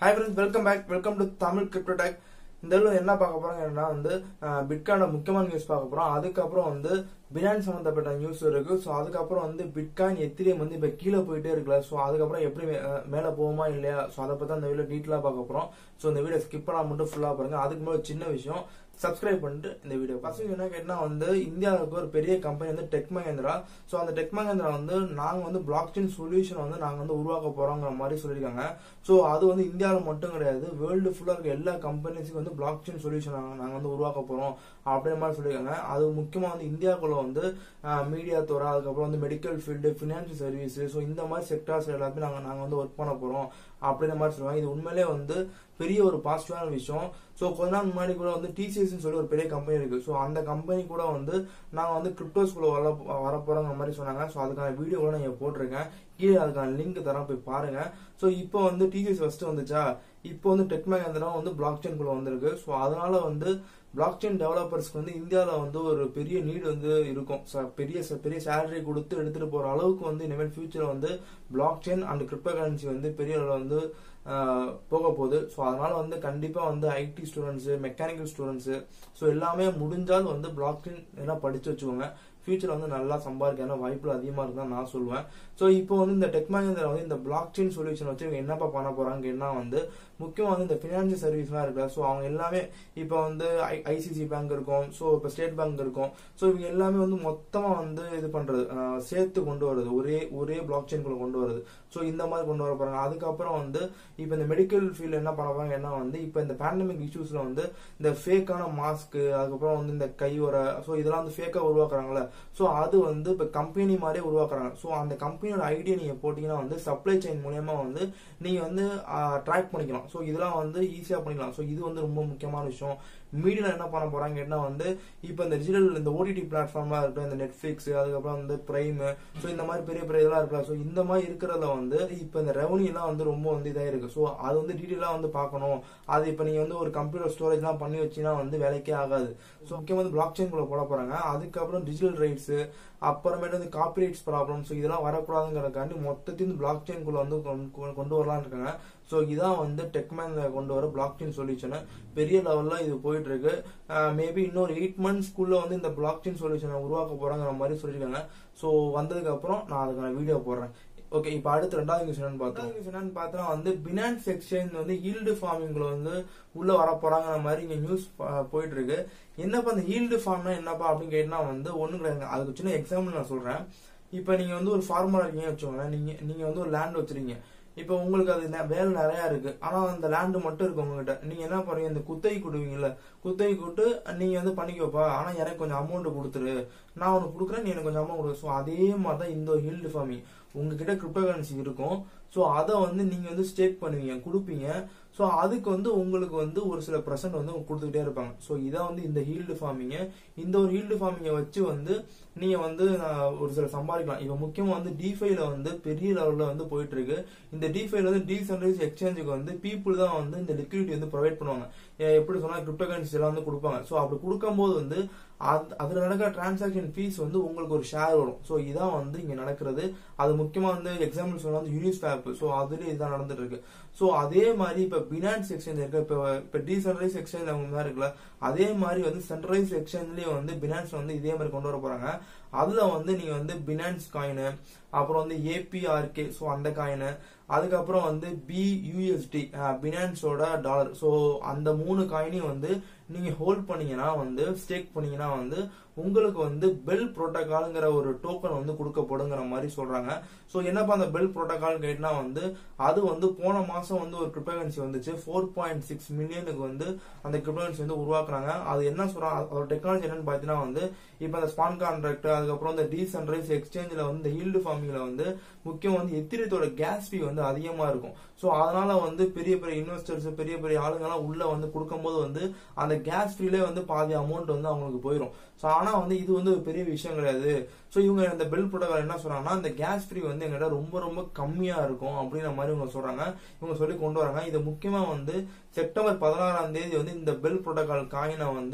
hi friends welcome back welcome to Tamil crypto tech இந்த இதில் என்ன பார்க்க போறோம்னா வந்து பிட்கான முக்கியமான நியூஸ் பார்க்க போறோம் அதுக்கப்புறம் வந்து பினான்ஸ் சம்மந்தப்பட்ட நியூஸ் இருக்கு ஸோ அதுக்கப்புறம் வந்து பிட்காயின் எத்திரியம் வந்து இப்போ கீழே போயிட்டே இருக்குல்ல ஸோ அதுக்கப்புறம் எப்படி மே- அஹ் மேலே போகுமா இல்லையா ஸோ அதை பற்றி அந்த வீடியோ டீட்டெயிலாக பார்க்க போறோம் ஸோ இந்த வீடியோ ஸ்கிப் பண்ணாம மட்டும் ஃபுல்லாக பாருங்க அதுக்கு மேலே ஒரு சின்ன விஷயம் சப்ஸ்கிரைப் பண்ணிட்டு இந்த வீடியோ ஃபர்ஸ்ட் என்ன கேட்டா வந்து இந்தியாவுக்கு ஒரு பெரிய கம்பெனி வந்து டெக் மகேந்திரா ஸோ அந்த டெக் மகேந்திரா வந்து நாங்கள் வந்து பிளாக் செயின் சொல்யூஷன் வந்து நாங்கள் வந்து உருவாக்க போறோங்கிற மாதிரி சொல்லியிருக்காங்க ஸோ அது வந்து இந்தியாவில் மட்டும் கிடையாது வேர்ல்டு ஃபுல்லாக இருக்க எல்லா கம்பெனிஸுக்கும் வந்து பிளாக் செயின் சொல்யூஷன் நாங்கள் வந்து உருவாக்க போறோம் அப்படின்ற மாதிரி சொல்லியிருக்காங்க அது முக்கியமாக வந்து இந்தியாவுக்குள்ள வந்து மீடியா துறை அதுக்கப்புறம் வந்து medical field financial service so இந்த மாதிரி செக்டார்ஸ் எல்லாத்தையும் நாங்கள் நாங்கள் வந்து ஒர்க் பண்ண போறோம் அப்படின்ற மாதிரி சொல்லுவாங்க இது உண்மையிலே வந்து பெரிய ஒரு பாசிட்டிவான விஷயம் ஸோ கொஞ்ச நாள் முன்னாடி கூட வந்து டிசிஎஸ் சொல்லி ஒரு பெரிய கம்பெனி இருக்கு ஸோ அந்த கம்பெனி கூட வந்து நாங்கள் வந்து கிரிப்டோஸ்குள்ள வர வர போறோங்கிற மாதிரி சொன்னாங்க ஸோ அதுக்கான வீடியோ கூட நான் போட்டிருக்கேன் கீழே அதுக்கான லிங்க் தரேன் போய் பாருங்க ஸோ இப்போ வந்து டிசிஎஸ் ஃபர்ஸ்ட் வந்துச்சா இப்போ வந்து டெக் மகேந்திரா வந்து பிளாக் செயின் குள்ள வந்திருக்கு ஸோ அதனால வந்து பிளாக் செயின் டெவலப்பர்ஸ்க்கு வந்து இந்தியாவில் வந்து ஒரு பெரிய நீட் வந்து இருக்கும் So, பெரிய பெரிய சேலரி கொடுத்து எடுத்துட்டு போற அளவுக்கு வந்து இனிமேல் ஃபியூச்சர் வந்து blockchain and cryptocurrency வந்து பெரிய அளவில் வந்து ஆஹ், போக போகுது ஸோ அதனால வந்து கண்டிப்பா வந்து IT students mechanical students so எல்லாமே முடிஞ்சால் வந்து பிளாக் செயின் எல்லாம் படிச்சு வச்சுக்கோங்க ஃபியூச்சர் வந்து நல்லா சம்பாதிக்கான வாய்ப்புகள் அதிகமாக இருக்குன்னு நான் சொல்லுவேன் ஸோ இப்போ வந்து இந்த டெக் மஹிந்திரா வந்து இந்த பிளாக் செயின் சொல்யூஷன் வச்சு இவங்க என்னப்பா பண்ண போறாங்க என்ன வந்து முக்கியமாக வந்து இந்த ஃபினான்ஷியல் சர்வீஸ்லாம் இருக்குல்ல ஸோ அவங்க எல்லாமே இப்போ வந்து ஐசிசி பேங்க் இருக்கும் ஸோ இப்போ ஸ்டேட் பேங்க் இருக்கும் ஸோ இவங்க எல்லாமே வந்து மொத்தமாக வந்து இது பண்றது ஆஹ், சேர்த்து கொண்டு வருது ஒரே ஒரே பிளாக் செயின்குள்ள கொண்டு வருது ஸோ இந்த மாதிரி கொண்டு வர போறாங்க அதுக்கப்புறம் வந்து இப்போ இந்த மெடிக்கல் ஃபீல்டு என்ன பண்ண போறாங்க என்ன வந்து இப்போ இந்த பேண்டமிக் இஷ்யூஸ்ல வந்து இந்த ஃபேக்கான மாஸ்க் அதுக்கப்புறம் வந்து இந்த கை உரை ஸோ இதெல்லாம் வந்து ஃபேக்கா உருவாக்குறாங்கல்ல ஸோ அது வந்து இப்போ கம்பெனி மாதிரியே உருவாக்குறாங்க ஸோ அந்த கம்பெனியோட ஐடியா நீங்க போட்டீங்கன்னா வந்து சப்ளை செயின் மூலியமா வந்து நீங்க வந்து ட்ராக் பண்ணிக்கலாம் ஸோ இதெல்லாம் வந்து ஈஸியா பண்ணிக்கலாம் ஸோ இது வந்து ரொம்ப முக்கியமான விஷயம் மீடியா என்ன பண்ண போறாங்க என்ன வந்து இப்போ இந்த டிஜிட்டல் இந்த ஓடிடி பிளாட்ஃபார்ம்லாம் இருக்கு இந்த நெட்ஃபிளிக்ஸ் அதுக்கப்புறம் வந்து பிரைம் ஸோ இந்த மாதிரி பெரிய பெரிய இதெல்லாம் இருக்குல்ல ஸோ இந்த மாதிரி இருக்கிறதுல வந்து இப்போ இந்த ரெவன்யூ எல்லாம் வந்து ரொம்ப வந்து இதாக இருக்கு ஸோ அது வந்து டீட்டெயிலாக வந்து பார்க்கணும் அது இப்போ நீங்க வந்து ஒரு கம்ப்யூட்டர் ஸ்டோரேஜ்லாம் பண்ணி வச்சீங்கன்னா வந்து வேலைக்கே ஆகாது ஸோ முக்கியமாக வந்து பிளாக் செயின் போட போறாங்க அதுக்கப்புறம் டிஜிட்டல் ரைட்ஸ் அப்புறமேட்டு வந்து காப்பிரைட்ஸ் ப்ராப்ளம் ஸோ இதெல்லாம் வரக்கூடாதுங்கிறதுக்காண்டி மொத்தத்தையும் பிளாக் செயின்குள்ள வந்து கொண்டு- கொண்டு வரலாம்னு இருக்காங்க ஸோ இதான் வந்து டெக்மேன் கொண்டு வர பிளாக் செயின் சொல்யூஷன் பெரிய லெவல்ல இது போயிட்டு இருக்கு மேபி இன்னொரு எயிட் மந்த்ஸ்க்குள்ள வந்து இந்த பிளாக் செயின் சொல்யூஷனை உருவாக்க போறாங்கிற மாதிரி சொல்லியிருக்காங்க ஸோ வந்ததுக்கு அப்புறம் நான் அதுக்கான வீடியோ போடுறேன் ஓகே இப்போ அடுத்து ரெண்டாவது நியூஸ் என்னன்னு பார்த்தோம் நியூஸ் என்னன்னு பார்த்தா வந்து பினான்ஸ் எக்ஸ்சேஞ்ச் வந்து ஈல்டு ஃபார்மிங்ல வந்து உள்ள வர போறாங்கிற மாதிரி இங்க நியூஸ் போயிட்டு இருக்கு என்னப்பா அந்த ஈல்டு ஃபார்ம்னா என்னப்பா அப்படின்னு கேட்டா வந்து ஒண்ணு கிடையாது அதுக்கு சின்ன எக்ஸாம்பிள் நான் சொல்றேன் இப்போ நீங்க வந்து ஒரு ஃபார்மரா இருக்கீங்க வச்சுக்கோங்களேன் நீங்க நீங்க வந்து ஒரு லேண்ட் வச்சிருக்கீங்க இப்போ உங்களுக்கு அது நெ- வேலை நிறைய இருக்கு ஆனா அந்த லேண்டு மட்டும் இருக்கு உங்ககிட்ட நீங்க என்ன பண்ணுவீங்க இந்த குத்தகை கொடுவீங்கல்ல குத்தகை கொடுத்து நீங்க வந்து பண்ணிக்கோப்பா ஆனா எனக்கு கொஞ்சம் அமௌண்ட் கொடுத்துரு நான் உனக்கு கொடுக்குறேன் நீ எனக்கு கொஞ்சம் அமௌண்ட் கொடு ஸோ அதே மாதிரி தான் இந்த ஹீல்டு ஃபார்மிங் உங்ககிட்ட கிரிப்டோ கரன்சி இருக்கும் ஸோ அதை வந்து நீங்க வந்து ஸ்டேக் பண்ணுவீங்க கொடுப்பீங்க ஸோ அதுக்கு வந்து உங்களுக்கு வந்து ஒரு சில பர்சன்ட் வந்து கொடுத்துக்கிட்டே இருப்பாங்க ஸோ இதான் வந்து இந்த ஹீல்டு ஃபார்மிங்க இந்த ஒரு ஹீல்டு ஃபார்மிங்கை வச்சு வந்து நீங்க வந்து ஆஹ், ஒரு சில சம்பாதிக்கலாம் இப்போ முக்கியமா வந்து டிஃபைல வந்து பெரிய லெவல்ல வந்து போயிட்டு இருக்கு இந்த டிஃபைல வந்து டீசென்ட்ரலைஸ் எக்ஸ்சேஞ்சுக்கு வந்து பீப்புள் தான் வந்து இந்த லிக்விடிட்டி வந்து ப்ரொவைட் பண்ணுவாங்க ஏ- எப்படி சொன்னா கிரிப்டோ கரன்சி எல்லாம் வந்து கொடுப்பாங்க ஸோ அப்படி கொடுக்கும்போது வந்து அது- அதுல நடக்கிற டிரான்சாக்ஷன் ஃபீஸ் வந்து உங்களுக்கு ஒரு ஷேர் வரும் ஸோ இதான் வந்து இங்க நடக்கிறது அது முக்கியமா வந்து எக்ஸாம்பிள் சொன்னா வந்து யூனிஸ் ஆப் ஸோ அதுலயே இதான் நடந்துட்டு இருக்கு ஸோ அதே மாதிரி இப்ப பினான்ஸ் எக்ஸ்சேஞ்ச் இருக்கு இப்ப இப்ப டீசென்ட்ரலைஸ் எக்ஸ்சேஞ்ச் அவங்க தான் இருக்குல்ல அதே மாதிரி வந்து சென்ட்ரலைஸ் எக்ஸ்சேஞ்ச்லயே வந்து பினான்ஸ் வந்து இதே மாதிரி கொண்டு வர போறாங்க அதுல வந்து நீங்க வந்து பினான்ஸ் காயின் அப்புறம் வந்து ஏபிஆர்கே ஸோ அந்த காயின் அதுக்கப்புறம் வந்து பியூஎஸ்டி பினான்ஸோட டாலர் ஸோ அந்த மூணு காயினையும் வந்து நீங்க ஹோல்ட் பண்ணீங்கன்னா வந்து ஸ்டேக் பண்ணீங்கன்னா வந்து உங்களுக்கு வந்து பெல் புரோட்டோகால்ங்கிற ஒரு டோக்கன் வந்து கொடுக்கப்படுங்கிற மாதிரி சொல்றாங்க ஸோ என்னப்பா அந்த பெல் புரோட்டோகால் கேட்னா வந்து அது வந்து போன மாசம் வந்து ஒரு கிரிப்டோகரன்சி வந்துச்சு ஃபோர் பாயிண்ட் சிக்ஸ் மில்லியனுக்கு வந்து அந்த கிரிப்டோகரன்சி வந்து உருவாக்குறாங்க அது என்ன சொல்றாங்க அதோட டெக்னாலஜி என்னன்னு பார்த்தீங்கன்னா வந்து இப்போ அந்த ஸ்பான் கான்ட்ராக்ட் அதுக்கப்புறம் இந்த டீசென்ட்ரைஸ் எக்ஸ்சேஞ்சில் வந்து இந்த ஈல்டு ஃபார்மிங்ல வந்து முக்கியம் வந்து எத்திரியத்தோட கேஸ் ஃபீ வந்து அதிகமா இருக்கும் ஸோ அதனால வந்து பெரிய பெரிய இன்வெஸ்டர்ஸ் பெரிய பெரிய ஆளுங்கெல்லாம் உள்ள வந்து கொடுக்கும்போது வந்து அந்த கேஸ் ஃபீலே வந்து பாதி அமௌண்ட் வந்து அவங்களுக்கு போயிடும் ஸோ ஆனா வந்து இது வந்து ஒரு பெரிய விஷயம் கிடையாது ஸோ இவங்க இந்த பில் புரோட்டோகால் என்ன சொல்றாங்கன்னா இந்த கேஸ் ஃப்ரீ வந்து எங்கிட்ட ரொம்ப ரொம்ப கம்மியா இருக்கும் அப்படிங்கிற மாதிரி இவங்க சொல்றாங்க இவங்க சொல்லி கொண்டு வராங்க இது முக்கியமா வந்து செப்டம்பர் பதினாறாம் தேதி வந்து இந்த பெல் புரோட்டோகால் காயினை வந்து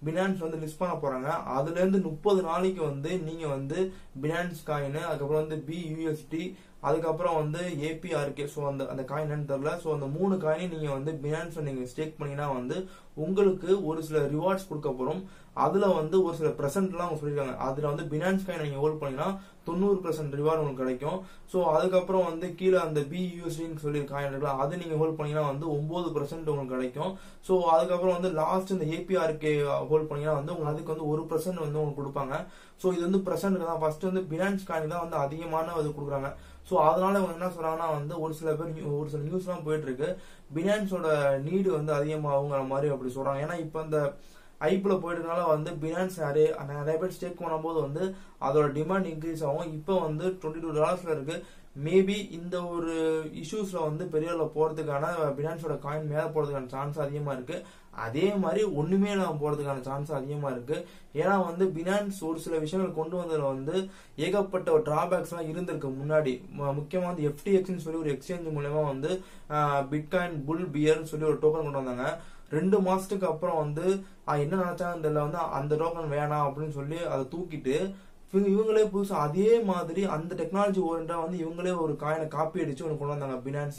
பினான்ஸ் வந்து லிஸ்ட் பண்ண போறாங்க அதுல இருந்து முப்பது நாளைக்கு வந்து நீங்க வந்து பினான்ஸ் காயின் அதுக்கப்புறம் வந்து பியூஎஸ்டி அதுக்கப்புறம் வந்து ஏபிஆர்கே ஸோ அந்த அந்த காயின் என்னன்னு தெரியல ஸோ அந்த மூணு காயினையும் நீங்க வந்து பினான்ஸ் நீங்க ஸ்டேக் பண்ணீங்கன்னா வந்து உங்களுக்கு ஒரு சில ரிவார்ட்ஸ் கொடுக்க போறோம் அதுல வந்து ஒரு சில பிரசன்ட்லாம் அவங்க சொல்லியிருக்காங்க அதுல வந்து பினான்ஸ் காயின் நீங்க ஹோல்ட் பண்ணீங்கன்னா தொண்ணூறு பர்சன்ட் ரிவார்டு உங்களுக்கு கிடைக்கும் ஸோ அதுக்கப்புறம் வந்து கீழே அந்த பியூஎஸ்டின்னு சொல்லி காயின் இருக்குல்ல அது நீங்க ஹோல்ட் பண்ணீங்கன்னா வந்து ஒன்பது பர்சன்ட் உங்களுக்கு கிடைக்கும் ஸோ அதுக்கப்புறம் வந்து லாஸ்ட் இந்த ஏபிஆர்கே ஹோல்ட் பண்ணீங்கன்னா வந்து உங்களுக்கு அதுக்கு வந்து ஒரு பர்சன்ட் வந்து உங்களுக்கு கொடுப்பாங்க ஸோ இது வந்து பிரசன்ட் தான் ஃபர்ஸ்ட் வந்து பினான்ஸ் காயின் தான் வந்து அதிகமான இது கொடுக்குறாங்க ஸோ அதனால இவங்க என்ன சொல்றாங்கன்னா வந்து ஒரு சில பேர் new- ஒரு சில நியூஸ்லாம் போயிட்டு இருக்கு பினான்ஸோட நீடு வந்து அதிகமாகுங்கிற மாதிரி அப்படி சொல்றாங்க ஏன்னா இப்போ இந்த ஐபிஎல் போயிட்டதுனால வந்து பினான்ஸ் நிறைய நிறைய பேர் ஸ்டேக் பண்ணும்போது வந்து அதோட டிமாண்ட் இன்க்ரீஸ் ஆகும் இப்போ வந்து டுவெண்ட்டி டூ டாலர்ஸ்ல இருக்கு மேபி இந்த ஒரு இஷ்யூஸ்ல வந்து பெரிய அளவில் போறதுக்கான பினான்ஸோட காயின் மேல போறதுக்கான சான்ஸ் அதிகமா இருக்கு அதே மாதிரி ஒண்ணுமே இல்லாம போறதுக்கான சான்ஸ் அதிகமா இருக்கு ஏன்னா வந்து பினான்ஸ் ஒரு சில விஷயங்கள் கொண்டு வந்ததுல வந்து ஏகப்பட்ட டிராபேக்ஸ் எல்லாம் இருந்திருக்கு முன்னாடி மு- முக்கியமா வந்து எஃப்டிஎக்ஸ்னு சொல்லி ஒரு எக்ஸ்சேஞ்ச் மூலயமா வந்து பிட்காயின் புல் பியர்னு சொல்லி ஒரு டோக்கன் கொண்டு வந்தாங்க ரெண்டு மாசத்துக்கு அப்புறம் வந்து ஆஹ், என்ன நினைச்சாங்க தெரியல வந்து அந்த டோக்கன் வேணாம் அப்படின்னு சொல்லி அதை தூக்கிட்டு இவங்க இவங்களே புதுசா அதே மாதிரி அந்த டெக்னாலஜி ஓரியண்டா வந்து இவங்களே ஒரு காயினை காப்பி அடிச்சு ஒன்று கொண்டு வந்தாங்க Binance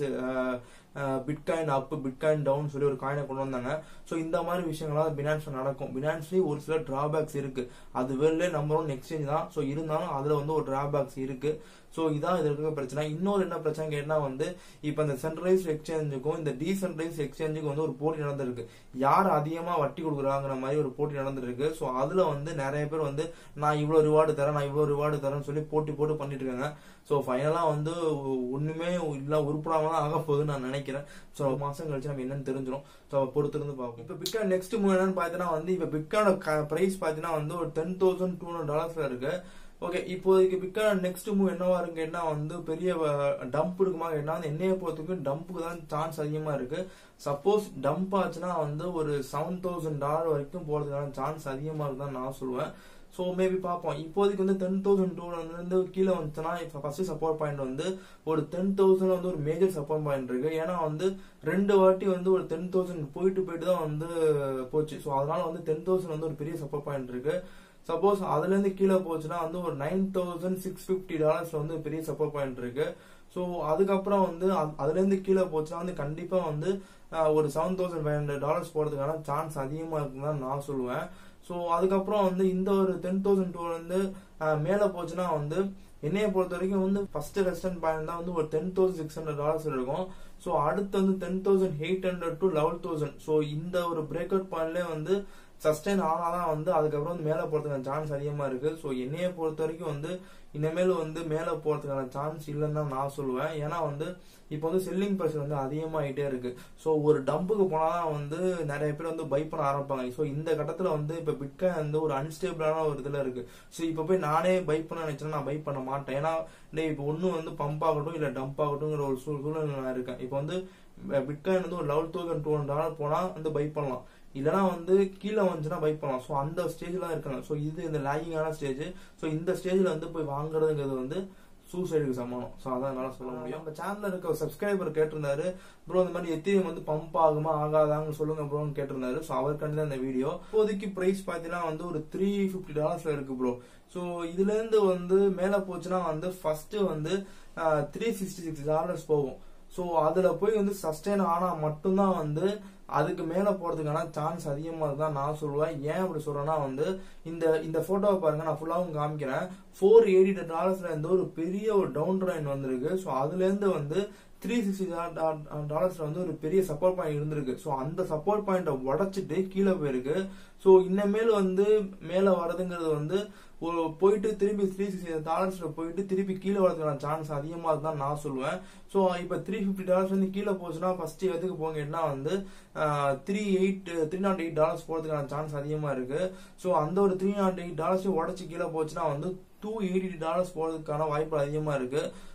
bitcoin up bitcoin down சொல்லி ஒரு காயினை கொண்டு வந்தாங்க ஸோ இந்த மாதிரி விஷயங்கள்லாம் பினான்ஸ்ல நடக்கும் பினான்ஸ்லயும் ஒரு சில டிராபேக்ஸ் இருக்கு அது வெளில நம்பர் ஒன் எக்ஸ்சேஞ்ச் தான் ஸோ இருந்தாலும் அதுல வந்து ஒரு டிராபேக்ஸ் இருக்கு ஸோ இதான் இது இருக்க பிரச்சனை இன்னொரு என்ன பிரச்சனை கேட்டா வந்து இப்போ இந்த சென்ட்ரலைஸ் எக்ஸ்சேஞ்சுக்கும் இந்த டீசென்ட்ரலைஸ் எக்ஸ்சேஞ்சுக்கும் வந்து ஒரு போட்டி நடந்திருக்கு யார் அதிகமா வட்டி கொடுக்குறாங்கிற மாதிரி ஒரு போட்டி நடந்திருக்கு ஸோ அதுல வந்து நிறைய பேர் வந்து நான் இவ்வளவு ரிவார்டு தரேன் நான் இவ்வளவு ரிவார்டு தரேன்னு சொல்லி போட்டி போட்டு பண்ணிட்டு இருக்காங்க ஸோ ஃபைனலா வந்து ஒண்ணுமே இல்ல உருப்படாம தான் ஆக போகுதுன்னு நான் நினைக்கிறேன் ஸோ மாசம் கழிச்சு நம்ம என்னன்னு தெரிஞ்சிடும் ஸோ பொறுத்து இருந்து பார்ப்போம் இப்போ பிட்காயின் நெக்ஸ்ட் மூவ் என்னன்னு பார்த்தீங்கன்னா வந்து இப்போ பிட்கானோட பிரைஸ் பார்த்தீங்கன்னா வந்து ஒரு டென் தௌசண்ட் டூ ஹண்ட்ரட் டாலர்ஸ்ல இருக்கு ஓகே இப்போதைக்கு பிட்காயின் நெக்ஸ்ட் மூவ் என்னவா இருக்கு கேட்டா வந்து பெரிய டம்ப் இருக்குமா கேட்டா வந்து என்னைய பொறுத்தவரைக்கும் டம்புக்கு தான் சான்ஸ் அதிகமா இருக்கு சப்போஸ் டம்ப் ஆச்சுன்னா வந்து ஒரு செவன் தௌசண்ட் டாலர் வரைக்கும் போறதுக்கான சான்ஸ் அதிகமா இருக்குதான் நான் சொல்லுவேன் ஸோ மேபி பார்ப்போம் இப்போதைக்கு வந்து டென் தௌசண்ட் டூ இருந்து கீழே வந்துச்சுன்னா இப்போ ஃபர்ஸ்ட் சப்போர்ட் பாயிண்ட் வந்து ஒரு டென் தௌசண்ட் வந்து ஒரு மேஜர் சப்போர்ட் பாயிண்ட் இருக்கு ஏன்னா வந்து ரெண்டு வாட்டி வந்து ஒரு டென் தௌசண்ட் போயிட்டு போயிட்டு தான் வந்து போச்சு ஸோ அதனால வந்து டென் தௌசண்ட் வந்து ஒரு பெரிய சப்போர்ட் பாயிண்ட் இருக்கு சப்போஸ் அதுல இருந்து கீழே போச்சுன்னா வந்து ஒரு நைன் தௌசண்ட் சிக்ஸ் பிப்டி டாலர்ஸ்ல வந்து பெரிய சப்போர்ட் பாயிண்ட் இருக்கு ஸோ அதுக்கப்புறம் வந்து அது- அதுல இருந்து கீழே போச்சுன்னா வந்து கண்டிப்பா வந்து ஆஹ், ஒரு seven thousand five hundred dollars போறதுக்கான சான்ஸ் அதிகமா இருக்குன்னு தான் நான் சொல்லுவேன் ஸோ அதுக்கப்புறம் வந்து இந்த ஒரு டென் தௌசண்ட் டூ வந்து ஆஹ், மேல போச்சுன்னா வந்து என்னைய பொறுத்த வரைக்கும் வந்து ஃபர்ஸ்ட் ரெஸ்டன் பாயிண்ட் தான் வந்து ஒரு ten thousand six hundred dollars இருக்கும் ஸோ அடுத்து வந்து ten thousand eight hundred to level thousand so இந்த ஒரு பிரேக் அவுட் பாயிண்ட்லேயே வந்து சஸ்டைன் ஆனாதான் வந்து அதுக்கப்புறம் வந்து மேலே போறதுக்கான சான்ஸ் அதிகமா இருக்கு ஸோ என்னைய பொறுத்த வரைக்கும் வந்து இனிமேல் வந்து மேலே போறதுக்கான சான்ஸ் இல்லைன்னு தான் நான் சொல்லுவேன் ஏன்னா வந்து இப்போ வந்து செல்லிங் ப்ரெஷர் வந்து அதிகமாயிட்டே இருக்கு ஸோ ஒரு டம்புக்கு போனாதான் வந்து நிறைய பேர் வந்து பை பண்ண ஆரம்பிப்பாங்க ஸோ இந்த கட்டத்துல வந்து இப்போ பிட்காயின் வந்து ஒரு அன்ஸ்டேபிளான ஒரு இதுல இருக்கு ஸோ இப்போ போய் நானே பை பண்ண நினைச்சேன்னா நான் பை பண்ண மாட்டேன் ஏன்னா டேய் இப்போ ஒன்று வந்து பம்ப் ஆகட்டும் இல்லை டம்ப் ஆகட்டும்ங்கிற ஒரு சூழ் சூழ்நிலை நான் இருக்கேன் இப்போ வந்து பிட்காயின் வந்து ஒரு level thousand two hundred dollar போனா வந்து பை பண்ணலாம் இல்லனா வந்து கீழே வந்துச்சுன்னா பை பண்ணலாம் ஸோ அந்த ஸ்டேஜ்ல தான் இருக்காங்க ஸோ இது இந்த லேகிங்கான ஸ்டேஜ் ஸோ இந்த ஸ்டேஜ்ல வந்து போய் வாங்குறதுங்கிறது வந்து சூசைடுக்கு சமானம் ஸோ அதான் என்னால சொல்ல முடியும் நம்ம சேனல்ல இருக்க சப்ஸ்கிரைபர் கேட்டிருந்தாரு ப்ரோ இந்த மாதிரி எத்திரியம் வந்து பம்ப் ஆகுமா ஆகாதான்னு சொல்லுங்க ப்ரோன்னு கேட்டிருந்தாரு ஸோ அவருக்காண்டி தான் இந்த வீடியோ இப்போதைக்கு பிரைஸ் பார்த்தீங்கன்னா வந்து ஒரு த்ரீ ஃபிஃப்டி டாலர்ஸ்ல இருக்கு ப்ரோ ஸோ இதுல இருந்து வந்து மேல போச்சுன்னா வந்து ஃபர்ஸ்ட் வந்து த்ரீ சிக்ஸ்டி சிக்ஸ் டாலர்ஸ் போகும் ஸோ அதுல போய் வந்து சஸ்டெயின் ஆனா மட்டும்தான் வந்து அதுக்கு மேல போறதுக்கான சான்ஸ் அதிகமா இருக்குதான் நான் சொல்லுவேன் ஏன் அப்படி சொல்றேன்னா வந்து இந்த இந்த போட்டோவை பாருங்க நான் ஃபுல்லாவும் காமிக்கிறேன் ஃபோர் எயிட்டி டாலர்ஸ்ல இருந்து ஒரு பெரிய ஒரு டவுன் ட்ரைன் வந்திருக்கு ஸோ அதுல இருந்து வந்து த்ரீ சிக்ஸ்டி டாலர்ஸ்ல வந்து ஒரு பெரிய சப்போர்ட் பாயிண்ட் இருந்திருக்கு ஸோ அந்த சப்போர்ட் பாயிண்ட்டை உடைச்சிட்டு கீழே போயிருக்கு ஸோ இன்னமேல் வந்து மேலே வரதுங்கிறது வந்து ஒரு போயிட்டு திருப்பி த்ரீ சிக்ஸ்டி டாலர்ஸ்ல போயிட்டு திருப்பி கீழே வரதுக்கான சான்ஸ் அதிகமா தான் நான் சொல்லுவேன் ஸோ இப்போ த்ரீ ஃபிஃப்டி டாலர்ஸ் வந்து கீழே போச்சுன்னா ஃபர்ஸ்ட் எதுக்கு போங்கன்னா வந்து three eight three naught eight dollars போறதுக்கான சான்ஸ் அதிகமா இருக்கு ஸோ அந்த ஒரு த்ரீ நாட் எயிட் டாலர்ஸையும் உடச்சி கீழே போச்சுன்னா வந்து டூ எயிட்டி டாலர்ஸ் போறதுக்கான வாய்ப்பு அதிகமா இருக்கு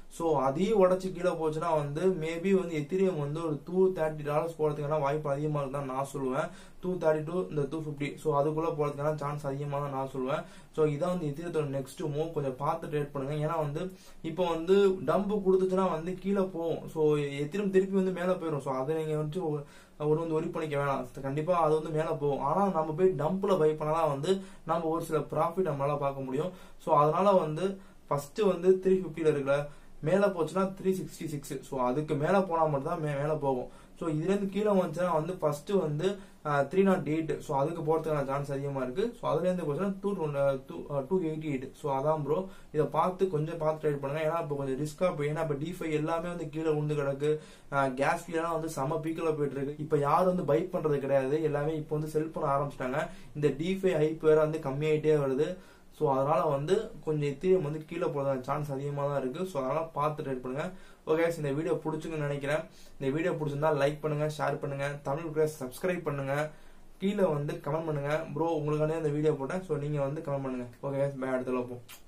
ஸோ அதையும் உடச்சு கீழே போச்சுன்னா வந்து மேபி வந்து எத்திரியம் வந்து ஒரு டூ தேர்ட்டி டாலர்ஸ் போகிறதுக்கான வாய்ப்பு அதிகமாக இருக்குதான் நான் சொல்லுவேன் டூ தேர்ட்டி டூ இந்த டூ ஃபிஃப்டி ஸோ அதுக்குள்ளே போகிறதுக்கான சான்ஸ் அதிகமாக தான் நான் சொல்லுவேன் ஸோ இதான் வந்து எத்திரியத்தோட நெக்ஸ்ட் மூவ் கொஞ்சம் பார்த்து ட்ரேட் பண்ணுங்க ஏன்னா வந்து இப்போ வந்து டம்பு கொடுத்துச்சுன்னா வந்து கீழே போகும் ஸோ எத்திரம் திருப்பி வந்து மேலே போயிடும் ஸோ அதை நீங்கள் வந்து ஒரு ஒரு வந்து ஒரி பண்ணிக்க வேணாம் கண்டிப்பா அது வந்து மேலே போகும் ஆனா நம்ம போய் டம்ப்ல பை பண்ணாதான் வந்து நம்ம ஒரு சில ப்ராஃபிட் நம்மளால பார்க்க முடியும் ஸோ அதனால வந்து ஃபர்ஸ்ட் வந்து த்ரீ ஃபிஃப்டியில் இருக்குல்ல மேலே போச்சுன்னா த்ரீ சிக்ஸ்டி சிக்ஸ் ஸோ அதுக்கு மேலே போனால் மட்டும் தான் மே மேலே போகும் ஸோ இதுலேருந்து கீழே வந்துச்சுன்னா வந்து ஃபர்ஸ்ட் வந்து த்ரீ நாட் எயிட் ஸோ அதுக்கு போகிறதுக்கான சான்ஸ் அதிகமாக இருக்கு ஸோ அதுலேருந்து போச்சுன்னா two two two eighty eight so அதான் ப்ரோ இதை பார்த்து கொஞ்சம் பார்த்து ட்ரேட் பண்ணுங்க ஏன்னா இப்போ கொஞ்சம் ரிஸ்க்காக போய் ஏன்னா இப்போ டிஃபை எல்லாமே வந்து கீழே உண்டு கிடக்கு கேஸ் ஃபீலாம் வந்து செம பீக்கில் போயிட்டு இருக்கு இப்போ யாரும் வந்து பை பண்ணுறது கிடையாது எல்லாமே இப்போ வந்து செல் பண்ண ஆரம்பிச்சிட்டாங்க இந்த டிஃபை ஹைப் வேற வந்து கம்மியாயிட்டே வருது ஸோ அதனால வந்து கொஞ்சம் எத்திரியம் வந்து கீழே போகிறதான சான்ஸ் அதிகமாக தான் இருக்கு ஸோ அதனால பார்த்து ட்ரேட் பண்ணுங்க ஓகே இந்த வீடியோ பிடிச்சுன்னு நினைக்கிறேன் இந்த வீடியோ பிடிச்சிருந்தா லைக் பண்ணுங்க ஷேர் பண்ணுங்க தமிழ் பிரஸ் சப்ஸ்கிரைப் பண்ணுங்க கீழே வந்து கமெண்ட் பண்ணுங்க ப்ரோ உங்களுக்கானே இந்த வீடியோ போட்டேன் ஸோ நீங்க வந்து கமெண்ட் பண்ணுங்க ஓகே பை அடுத்த பார்ப்போம்